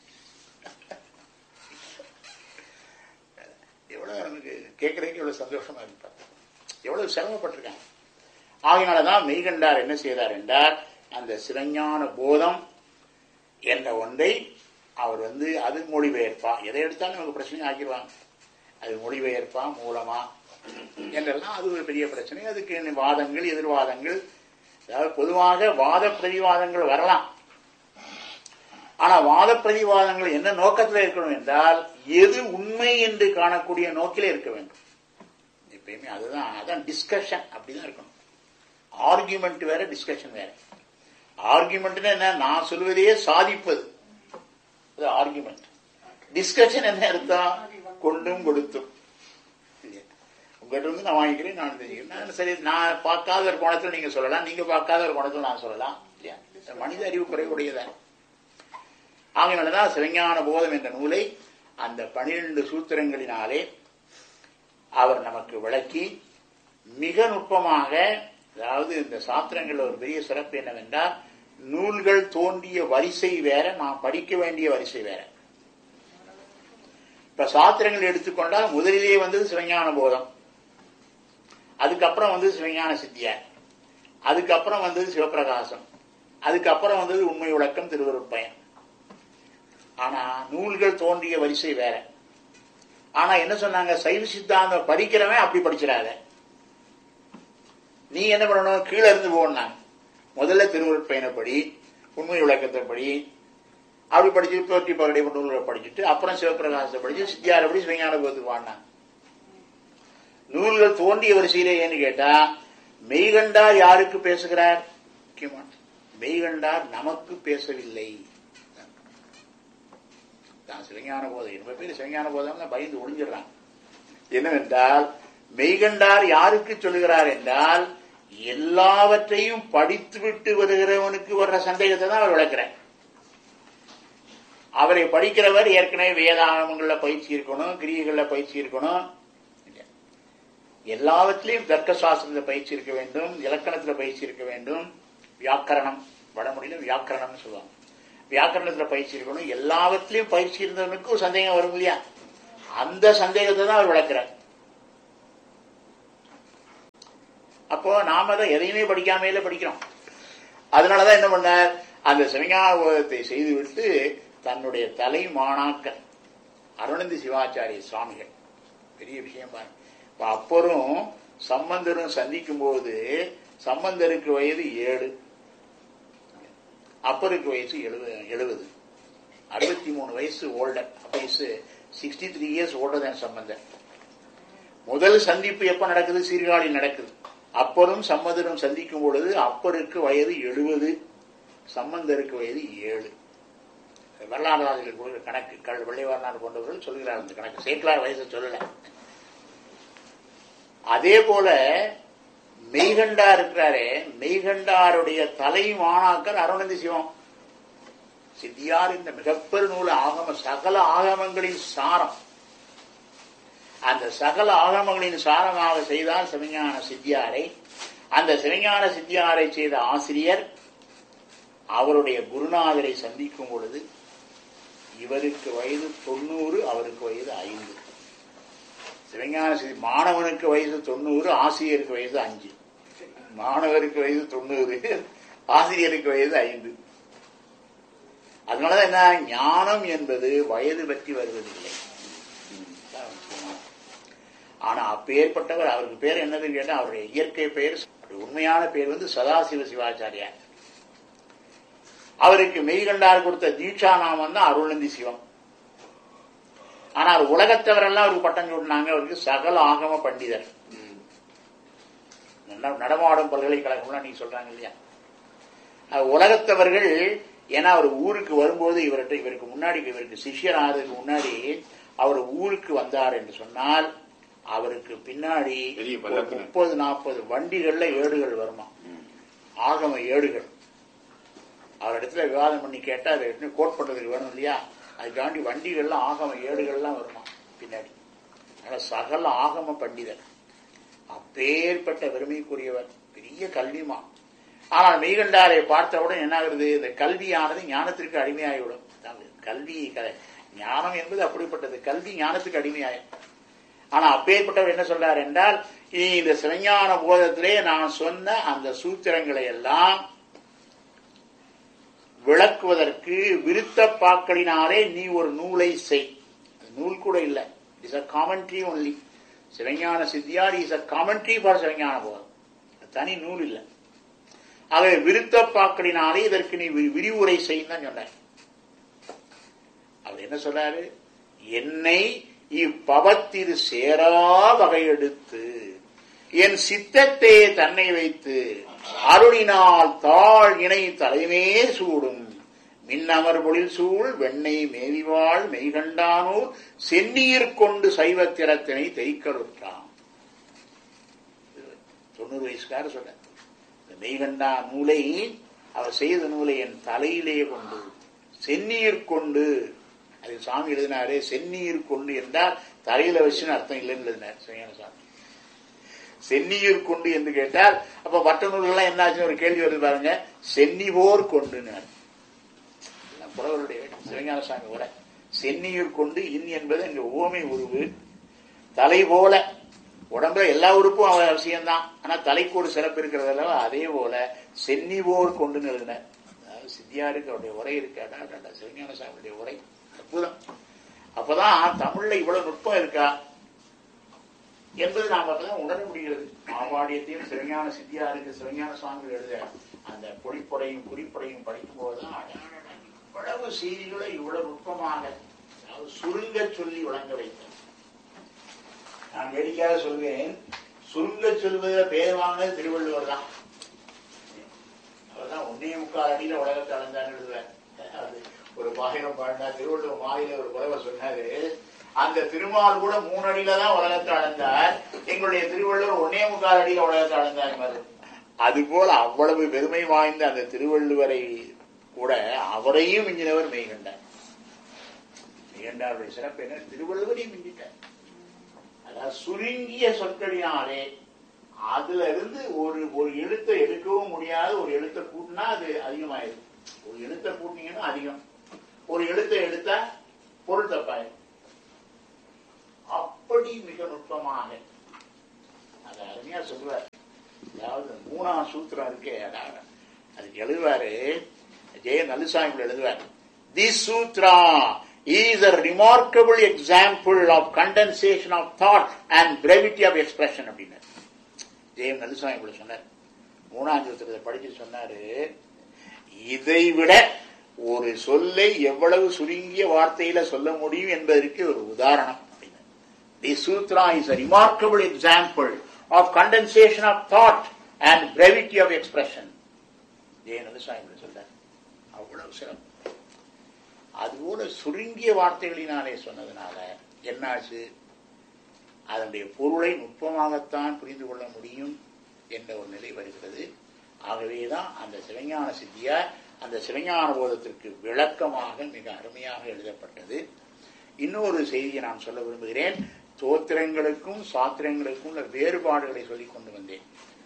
எவ்வளவு எனக்கு கேட்கறதுக்கு எவ்வளவு சந்தோஷமா இருப்பார் எவ்வளவு சிரமப்பட்டிருக்காங்க ஆகையினாலதான் மெய்கண்டார் என்ன செய்தார் என்றார் அந்த சிவஞான போதம் என்ற ஒன்றை அவர் வந்து அது மொழிபெயர்ப்பா எதை எடுத்தாலும் நமக்கு பிரச்சனை ஆக்கிடுவாங்க அது மொழிபெயர்ப்பா மூலமா என்றெல்லாம் அது ஒரு பெரிய பிரச்சனை அதுக்கு வாதங்கள் எதிர்வாதங்கள் அதாவது பொதுவாக வாத பிரதிவாதங்கள் வரலாம் ஆனா வாத பிரதிவாதங்கள் என்ன நோக்கத்தில் இருக்கணும் என்றால் எது உண்மை என்று காணக்கூடிய நோக்கிலே இருக்க வேண்டும் எப்பயுமே அதுதான் அதான் டிஸ்கஷன் அப்படிதான் இருக்கணும் ஆர்குமெண்ட் வேற டிஸ்கஷன் வேற ஆர்குமெண்ட்னா என்ன நான் சொல்வதையே சாதிப்பது அது ஆர்குமெண்ட் டிஸ்கஷன் என்ன அர்த்தம் கொண்டும் கொடுத்தும் உங்ககிட்ட இருந்து நான் வாங்கிக்கிறேன் நான் தெரிஞ்சுக்கிறேன் நான் சரி நான் பார்க்காத ஒரு கோணத்தில் நீங்க சொல்லலாம் நீங்க பார்க்காத ஒரு கோணத்தில் நான் சொல்லலாம் இல்லையா மனித அறிவு குறைவுடையதான் ஆகையினாலதான் சிவஞான போதம் என்ற நூலை அந்த பனிரெண்டு சூத்திரங்களினாலே அவர் நமக்கு விளக்கி மிக நுட்பமாக அதாவது இந்த சாத்திரங்கள்ல ஒரு பெரிய சிறப்பு என்னவென்றால் நூல்கள் தோன்றிய வரிசை வேற நான் படிக்க வேண்டிய வரிசை வேற இப்ப சாத்திரங்கள் எடுத்துக்கொண்டால் முதலிலே வந்தது சிவஞான போதம் அதுக்கப்புறம் வந்தது சிவஞான சித்தியார் அதுக்கப்புறம் வந்தது சிவபிரகாசம் அதுக்கப்புறம் வந்தது உண்மை விளக்கம் திருவருட்பயன் ஆனா நூல்கள் தோன்றிய வரிசை வேற ஆனா என்ன சொன்னாங்க சைவ சித்தாந்தம் படிக்கிறவன் அப்படி படிச்சிடாத நீ என்ன பண்ணணும் கீழே இருந்து போனாங்க முதல்ல திருவருட்பயணப்படி உண்மை விளக்கத்தை படி அப்படி படிச்சு தோற்றி பகடை நூல்களை படிச்சுட்டு அப்புறம் சிவபிரகாசத்தை படிச்சு சித்தியார படி சிவஞான போகத்துக்கு வாடினாங்க நூல்கள் தோன்றிய வரிசையிலே ஏன்னு கேட்டா மெய்கண்டார் யாருக்கு பேசுகிறார் முக்கியமான மெய்கண்டார் நமக்கு பேசவில்லை தான் சிவஞான போதம் ரொம்ப பேர் சிவஞான போதம் பயந்து ஒளிஞ்சிடுறாங்க என்னவென்றால் மெய்கண்டார் யாருக்கு சொல்லுகிறார் என்றால் எல்லாவற்றையும் படித்து விட்டு வருகிறவனுக்கு வர்ற சந்தேகத்தை தான் அவர் விளக்குறார் அவரை படிக்கிறவர் ஏற்கனவே வேதாகமங்கள்ல பயிற்சி இருக்கணும் கிரியைகள்ல பயிற்சி இருக்கணும் எல்லாவற்றிலையும் தர்க்க சாஸ்திரத்துல பயிற்சி இருக்க வேண்டும் இலக்கணத்துல பயிற்சி இருக்க வேண்டும் வியாக்கரணம் வடமொழியில வியாக்கரணம்னு சொல்லுவாங்க வியாக்கரணத்துல பயிற்சி இருக்கணும் எல்லாவற்றிலையும் பயிற்சி இருந்தவனுக்கு ஒரு சந்தேகம் வரும் இல்லையா அந்த சந்தேகத்தை தான் அவர் விளக்குறார் அப்போ நாம தான் எதையுமே படிக்காமையில படிக்கிறோம் அதனாலதான் என்ன பண்ணார் அந்த சிவஞாபகத்தை செய்துவிட்டு தன்னுடைய தலை மாணாக்கர் அருணந்தி சிவாச்சாரிய சுவாமிகள் பெரிய விஷயம் பாருங்க இப்ப அப்பரும் சம்பந்தரும் சந்திக்கும் போது சம்பந்தருக்கு வயது ஏழு அப்பருக்கு வயசு எழுபது எழுபது அறுபத்தி மூணு வயசு ஓல்டர் வயசு சிக்ஸ்டி த்ரீ இயர்ஸ் ஓல்டர் தான் சம்பந்தர் முதல் சந்திப்பு எப்ப நடக்குது சீர்காழி நடக்குது அப்பரும் சம்பந்தரும் சந்திக்கும் பொழுது அப்பருக்கு வயது எழுபது சம்பந்தருக்கு வயது ஏழு வரலாறு ஆசிரியர் கொடுக்கிற கணக்கு கல் வெள்ளைவாரனார் போன்றவர்கள் சொல்கிறார் அந்த கணக்கு சேக்கலார் வயசை சொல்லல அதே போல மெய்கண்டா இருக்கிறாரே மெய்கண்டாருடைய தலை மாணாக்கர் அருணந்தி சிவம் சித்தியார் இந்த மிகப்பெரு நூல் ஆகம சகல ஆகமங்களின் சாரம் அந்த சகல ஆகமங்களின் சாரமாக செய்தால் சிவஞான சித்தியாரை அந்த சிவஞான சித்தியாரை செய்த ஆசிரியர் அவருடைய குருநாதரை சந்திக்கும் பொழுது இவருக்கு வயது தொண்ணூறு அவருக்கு வயது ஐந்து சிவஞான சித்தி மாணவனுக்கு வயது தொண்ணூறு ஆசிரியருக்கு வயது அஞ்சு மாணவருக்கு வயது தொண்ணூறு ஆசிரியருக்கு வயது ஐந்து அதனாலதான் என்ன ஞானம் என்பது வயது பற்றி வருவதில்லை ஆனா அப்பேற்பட்டவர் அவருக்கு பேர் என்னதுன்னு கேட்டா அவருடைய இயற்கை பெயர் அவருடைய உண்மையான பேர் வந்து சதாசிவ சிவாச்சாரியார் அவருக்கு மெய்கண்டார் கொடுத்த தீட்சா நாமம் தான் அருள்நந்தி சிவம் ஆனால் உலகத்தவரெல்லாம் அவருக்கு பட்டம் சூட்டினாங்க அவருக்கு சகல ஆகம பண்டிதர் நட- நடமாடும் பல்கலைக்கழகம்லாம் நீங்க சொல்றாங்க இல்லையா அது உலகத்தவர்கள் ஏன்னா அவர் ஊருக்கு வரும்போது இவர்கிட்ட இவருக்கு முன்னாடி இவருக்கு சிஷ்யர் ஆகிறதுக்கு முன்னாடி அவர் ஊருக்கு வந்தார் என்று சொன்னால் அவருக்கு பின்னாடி பெரிய ஒரு பல்லக்குல. முப்பது நாற்பது வண்டிகள்ல ஏடுகள் வருமா ஆகம ஏடுகள் அவர் இடத்துல விவாதம் பண்ணி கேட்டா அதை எடுத்து கோட் பண்றதுக்கு வேணும் இல்லையா அதுக்காண்டி வண்டிகள்லாம் ஆகம ஏடுகள்லாம் வருமா பின்னாடி அதனால சகல ஆகம பண்டிதர் அப்பேற்பட்ட பெருமைக்குரியவர் பெரிய கல்விமா ஆனால் மெய்கண்டாரை பார்த்தவுடன் என்ன ஆகுது இந்த கல்வியானது ஞானத்திற்கு அடிமையாகிவிடும் அதாவது கல்வி க- ஞானம் என்பது அப்படிப்பட்டது கல்வி ஞானத்துக்கு அடிமையாயிடும் ஆனா அப்பேற்பட்டவர் என்ன சொல்றார் என்றால் இனி இந்த சிவஞான போதத்திலே நான் சொன்ன அந்த சூத்திரங்களை எல்லாம் விளக்குவதற்கு விருத்த பாக்களினாலே நீ ஒரு நூலை செய் அது நூல் கூட இல்லை is a commentary only Sivagnana Siddhiyar is a commentary for Sivagnana Bodham அது தனி நூல் இல்லை ஆகவே விருத்த பாக்களினாலே இதற்கு நீ வி- விரிவுரை செய்யும் தான் சொன்னார் அவர் என்ன சொல்றாரு என்னை இப்பவத்திரு சேரா வகையெடுத்து என் சித்தத்தே தன்னை வைத்து அருளினால் தாழ் இணை தலைமே சூடும் மின்னமர் பொழில் சூழ் வெண்ணெய் மேவிவாள் மெய்கண்டானூர் செந்நீர் கொண்டு சைவத்திரத்தினை தெய்க்கலுற்றான் தொண்ணூறு வயசுக்கார சொல்ற இந்த மெய்கண்டா நூலை அவர் செய்த நூலை என் தலையிலே கொண்டு செந்நீர் கொண்டு அது சாமி எழுதினாரு செந்நீர் கொண்டு என்றால் தலையில வச்சுன்னு அர்த்தம் இல்லைன்னு எழுதினார் சிவஞான சாமி செந்நீர் கொண்டு என்று கேட்டால் அப்ப வட்ட நூல்கள்லாம் என்னாச்சுன்னு ஒரு கேள்வி வருது பாருங்க சென்னிவோர் கொண்டுன்னு எல்லாம் புலவருடைய சிவஞான சாமி உரை செந்நீர் கொண்டு இன் என்பது இங்க ஓமை உருவு தலை போல உடம்புல எல்லா உறுப்பும் அவ- அவசியம்தான் ஆனா தலைக்கு ஒரு சிறப்பு இருக்கிறது அல்லவா அதே போல சென்னிவோர் கொண்டுன்னு எழுதினார் அதாவது சித்தியாருக்கு அவருடைய உரை இருக்கா சிவஞான சாமியுடைய உரை அற்புதம் அப்பதான் தமிழ்ல இவ்வளவு நுட்பம் இருக்கா என்பது நாம் அப்பதான் உணர முடிகிறது மாவாடியத்தையும் சிவஞான சித்தியாருக்கு சிவஞான சுவாமிகள் எழுத அந்த பொழிப்படையும் குறிப்படையும் படிக்கும் போதுதான் அடாடா, இவ்வளவு செய்திகளை இவ்வளவு நுட்பமாக அதாவது சுருங்க சொல்லி வழங்க வைத்தார் நான் வேடிக்கையாக சொல்வேன் சுருங்க சொல்வதில் பேர் வாங்கினது திருவள்ளுவர் தான் அவர்தான் ஒன்னே முக்கால் அடியில உலகத்தை அளந்தான்னு எழுதுவார் அது ஒரு பாயிரம் பாடினா திருவள்ளுவர் மாலையில ஒரு புலவர் சொன்னாரு அந்த திருமால் கூட மூணு அடியில தான் உலகத்தை அளந்தார் எங்களுடைய திருவள்ளுவர் ஒன்னே முக்கால் அடியில உலகத்தை அளந்தார் அது போல அவ்வளவு பெருமை வாய்ந்த அந்த திருவள்ளுவரை கூட அவரையும் மிஞ்சினவர் மெய்கண்டார் மெய்கண்டாருடைய சிறப்பு என்ன திருவள்ளுவரையும் மிஞ்சிட்டார் அதாவது சுருங்கிய சொற்களினாலே அதுல இருந்து ஒரு ஒரு எழுத்தை எடுக்கவும் முடியாது ஒரு எழுத்தை கூட்டினா அது அதிகமாயிடும் ஒரு எழுத்தை கூட்டினீங்கன்னா அதிகம் ஒரு எழுத்தை எடுத்தா பொருள் தப்பாயிடும் அப்படி மிக நுட்பமாக அது அருமையா சொல்லுவார் அதாவது மூணாம் சூத்திரம் இருக்கே அதாவது அதுக்கு எழுதுவாரு ஜெய நல்லுசாமி எழுதுவார் this sutra is a remarkable example of condensation of thought and brevity of expression அப்படின்னாரு ஜெயம் நல்லுசாமி இப்படி சொன்னார் மூணாம் சூத்திரத்தை படிச்சு சொன்னாரு இதை விட ஒரு சொல்லை எவ்வளவு சுருங்கிய வார்த்தையில சொல்ல முடியும் என்பதற்கு ஒரு உதாரணம் அப்படின்னாரு. The sutra is a remarkable example of condensation of thought and brevity of expression. ஜெய நல்லுசாமி இப்படி சொல்றார் அவ்வளவு சிறப்பு அதுபோல சுருங்கிய வார்த்தைகளினாலே சொன்னதுனால என்னாச்சு அதனுடைய பொருளை நுட்பமாகத்தான் புரிந்து கொள்ள முடியும் என்ற ஒரு நிலை வருகிறது ஆகவேதான் அந்த சிவஞான சித்தியார் அந்த சிவஞான போதத்திற்கு விளக்கமாக மிக அருமையாக எழுதப்பட்டது இன்னொரு செய்தியை நான் சொல்ல விரும்புகிறேன் தோத்திரங்களுக்கும் சாத்திரங்களுக்கும் உள்ள வேறுபாடுகளை சொல்லிக் கொண்டு வந்தேன்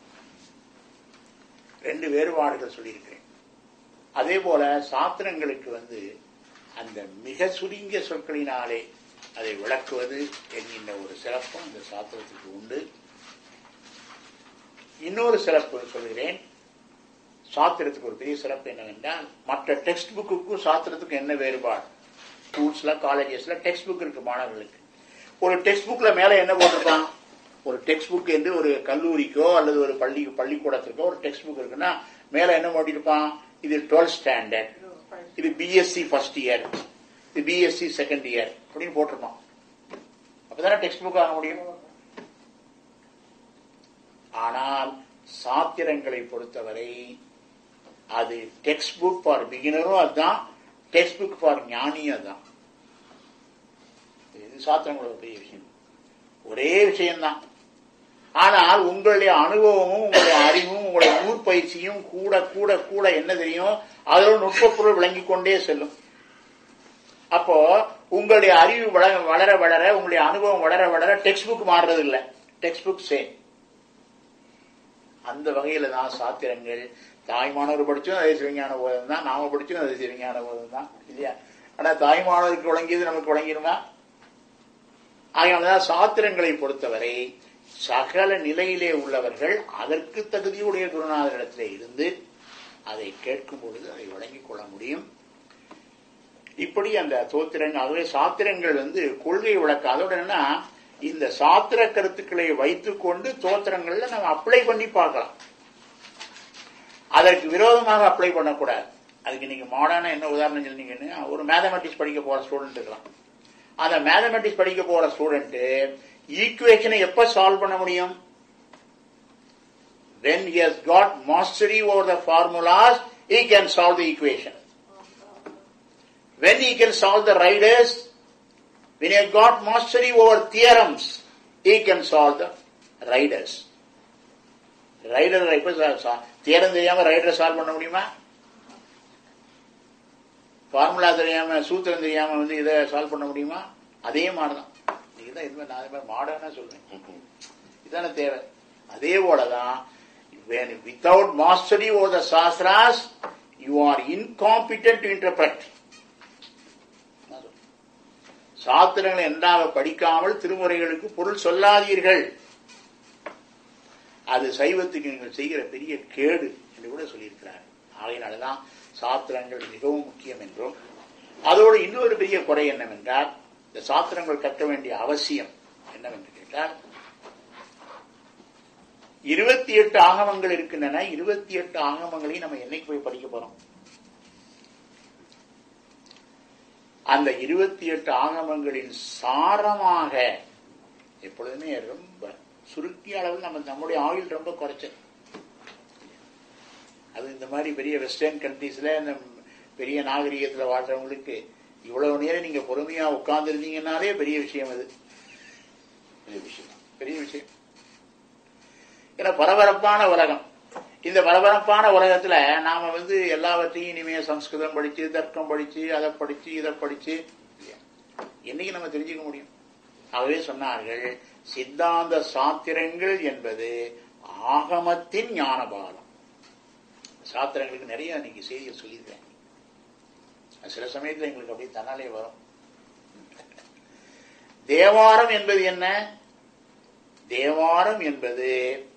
ரெண்டு வேறுபாடுகள் சொல்லியிருக்கிறேன் அதே போல சாத்திரங்களுக்கு வந்து அந்த மிக சுருங்கிய சொற்களினாலே அதை விளக்குவது என்கின்ற ஒரு சிறப்பும் இந்த சாத்திரத்துக்கு உண்டு இன்னொரு சிறப்பு சொல்கிறேன் சாத்திரத்துக்கு ஒரு பெரிய சிறப்பு என்னவென்றால் மற்ற டெக்ஸ்ட் புக்குக்கும் சாத்திரத்துக்கும் என்ன வேறுபாடு ஸ்கூல்ஸ்ல காலேஜஸ்ல டெக்ஸ்ட் புக் இருக்கு மாணவர்களுக்கு ஒரு டெக்ஸ்ட் புக்ல மேல என்ன போட்டிருப்பான் ஒரு டெக்ஸ்ட் புக் என்று ஒரு கல்லூரிக்கோ அல்லது ஒரு பள்ளி பள்ளிக்கூடத்திற்கோ ஒரு டெக்ஸ்ட் புக் இருக்குன்னா மேல என்ன போட்டிருப்பான் இது டுவெல்த் ஸ்டாண்டர்ட் இது பிஎஸ்சி ஃபர்ஸ்ட் இயர் இது பிஎஸ்சி செகண்ட் இயர் அப்படின்னு போட்டிருப்பான் அப்பதானே டெக்ஸ்ட் புக் ஆக முடியும் ஆனால் சாத்திரங்களை பொறுத்தவரை அது டெக்ஸ்ட் புக் ஃபார் பிகினரும் அதுதான் டெக்ஸ்ட் புக் ஃபார் ஞானியும் அதுதான் இது சாத்திரங்களோட பெரிய விஷயம் ஒரே விஷயம்தான் ஆனால் உங்களுடைய அனுபவமும் உங்களுடைய அறிவும் உங்களுடைய நூற்பயிற்சியும் கூட கூட கூட என்ன தெரியும் அதோட நுட்பப்பொருள் விளங்கிக் கொண்டே செல்லும் அப்போ உங்களுடைய அறிவு வள- வளர வளர உங்களுடைய அனுபவம் வளர வளர டெக்ஸ்ட் புக் மாறுறது இல்ல டெக்ஸ்ட் புக் சேம் அந்த வகையில தான் சாத்திரங்கள் தாய்மானவர் படிச்சும் அதே சிவஞான போதம் தான் நாம படிச்சும் அதே சிவஞான போதம் தான் இல்லையா ஆனா தாய்மானவருக்கு வழங்கியது நமக்கு வழங்கிடுமா ஆகையானதான் சாத்திரங்களை பொறுத்தவரை சகல நிலையிலே உள்ளவர்கள் அதற்கு தகுதியுடைய குருநாதரிடத்திலே இருந்து அதை கேட்கும் பொழுது அதை வழங்கிக் கொள்ள முடியும் இப்படி அந்த தோத்திரங்கள் ஆகவே சாத்திரங்கள் வந்து கொள்கை விளக்க அதோட என்னன்னா இந்த சாத்திர கருத்துக்களை வைத்துக்கொண்டு தோத்திரங்கள்ல நம்ம அப்ளை பண்ணி பார்க்கலாம் அதற்கு விரோதமாக அப்ளை பண்ணக்கூடாது அதுக்கு நீங்க மாடர்னா என்ன உதாரணம் சொன்னீங்கன்னு ஒரு மேத்தமெட்டிக்ஸ் படிக்க போற ஸ்டூடெண்ட் இருக்கலாம் அந்த மேத்தமெட்டிக்ஸ் படிக்க போற ஸ்டூடெண்ட் ஈக்குவேஷனை எப்ப சால்வ் பண்ண முடியும் when he has got mastery over the formulas he can solve the equation when he can solve the riders when he has got mastery over theorems he can solve the riders rider இப்ப theorem தெரியாம ரைடரை solve பண்ண முடியுமா formula தெரியாம சூத்திரம் தெரியாம வந்து இதை சால்வ் பண்ண முடியுமா அதே மாதிரிதான் இதுதான் இது நான் அதே மாதிரி மாடர்னா சொல்றேன் இதான தேவை அதே போலதான் when without mastery over the sastras you are incompetent to interpret சாத்திரங்களை நன்றாக படிக்காமல் திருமுறைகளுக்கு பொருள் சொல்லாதீர்கள் அது சைவத்துக்கு நீங்கள் செய்கிற பெரிய கேடு என்று கூட சொல்லியிருக்கிறார் ஆகையினாலதான் சாத்திரங்கள் மிகவும் முக்கியம் என்றும் அதோடு இன்னொரு பெரிய குறை என்னவென்றால் இந்த சாத்திரங்கள் கற்க வேண்டிய அவசியம் என்னவென்று கேட்டால் இருபத்தி எட்டு ஆகமங்கள் இருக்கின்றன இருபத்தி எட்டு ஆகமங்களையும் நம்ம என்னைக்கு போய் படிக்க போறோம் அந்த இருபத்தி எட்டு ஆகமங்களின் சாரமாக எப்பொழுதுமே ரொம்ப சுருக்கிய அளவில் நம்ம நம்முடைய ஆயுள் ரொம்ப குறைச்சல் அது இந்த மாதிரி பெரிய வெஸ்டர்ன் கண்ட்ரீஸ்ல இந்த பெரிய நாகரிகத்துல வாழ்றவங்களுக்கு இவ்வளவு நேரம் நீங்க பொறுமையா உட்கார்ந்து இருந்தீங்கன்னாலே பெரிய விஷயம் அது பெரிய விஷயம் பெரிய விஷயம் ஏன்னா பரபரப்பான உலகம் இந்த பரபரப்பான உலகத்துல நாம வந்து எல்லாவற்றையும் இனிமே சம்ஸ்கிருதம் படிச்சு தர்க்கம் படிச்சு அதை படிச்சு இதை படிச்சு என்னைக்கு நம்ம தெரிஞ்சுக்க முடியும் ஆகவே சொன்னார்கள் சித்தாந்த சாத்திரங்கள் என்பது ஆகமத்தின் ஞானபாலம் சாத்திரங்களுக்கு நிறைய இன்னைக்கு செய்திகள் சொல்லியிருக்கேன் சில சமயத்துல எங்களுக்கு அப்படியே தன்னாலே வரும் தேவாரம் என்பது என்ன தேவாரம் என்பது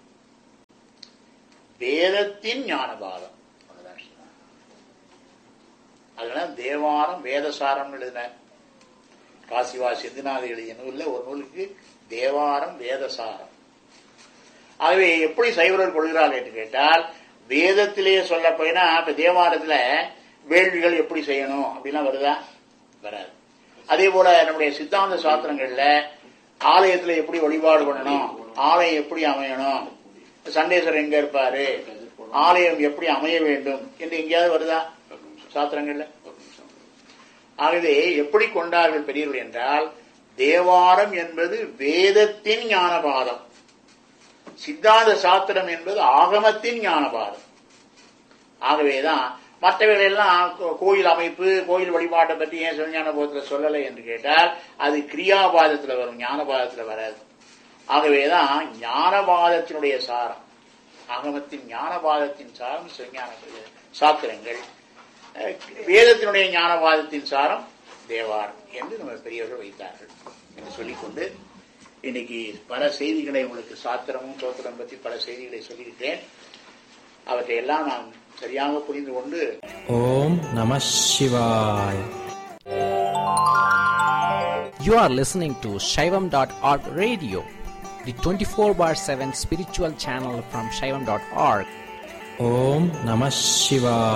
வேதத்தின் ஞானபாதம் அதுதான் விஷயம். அதனால தேவாரம் வேதசாரம் எழுதினார் காசிவா சிந்துநாத எழுதிய நூல்ல ஒரு நூலுக்கு தேவாரம் வேதசாரம் ஆகவே எப்படி சைவர்கள் கொள்கிறார்கள் என்று கேட்டால் வேதத்திலேயே சொல்ல போயினா இப்ப தேவாரத்துல வேள்விகள் எப்படி செய்யணும் அப்படிலாம் வருதா வராது அதே போல நம்முடைய சித்தாந்த சாஸ்திரங்கள்ல ஆலயத்துல எப்படி வழிபாடு பண்ணணும் ஆலயம் எப்படி அமையணும் சண்டேஸ்வரர் எங்க இருப்பாரு ஆலயம் எப்படி அமைய வேண்டும் என்று எங்கேயாவது வருதா சாஸ்திரங்கள்ல ஆகவே எப்படி கொண்டார்கள் பெரியவர்கள் என்றால் தேவாரம் என்பது வேதத்தின் ஞானபாதம் சித்தாந்த சாஸ்திரம் என்பது ஆகமத்தின் ஞானபாதம் ஆகவேதான் மற்றவைகள் எல்லாம் கோ- கோயில் அமைப்பு கோயில் வழிபாட்டை பற்றி ஏன் சிவஞான போதத்துல சொல்லலை என்று கேட்டால் அது கிரியாபாதத்துல வரும் ஞானபாதத்துல வராது ஆகவேதான் ஞானபாதத்தினுடைய சாரம் ஆகமத்தின் ஞானபாதத்தின் சாரம் சிவஞான சாத்திரங்கள் அஹ், வேதத்தினுடைய ஞானவாதத்தின் சாரம் தேவாரம் என்று நம்ம பெரியவர்கள் வைத்தார்கள் என்று சொல்லிக்கொண்டு இன்னைக்கு பல செய்திகளை உங்களுக்கு சாத்திரமும் சோத்திரம் பற்றி பல செய்திகளை சொல்லியிருக்கேன் அவற்றை எல்லாம் நாம் சரியாக புரிந்து கொண்டு Om Namah Shivaya. You are listening to Shaivam.org radio, the 24 bar 7 spiritual channel from Shaivam.org. Om Namah Shivaya.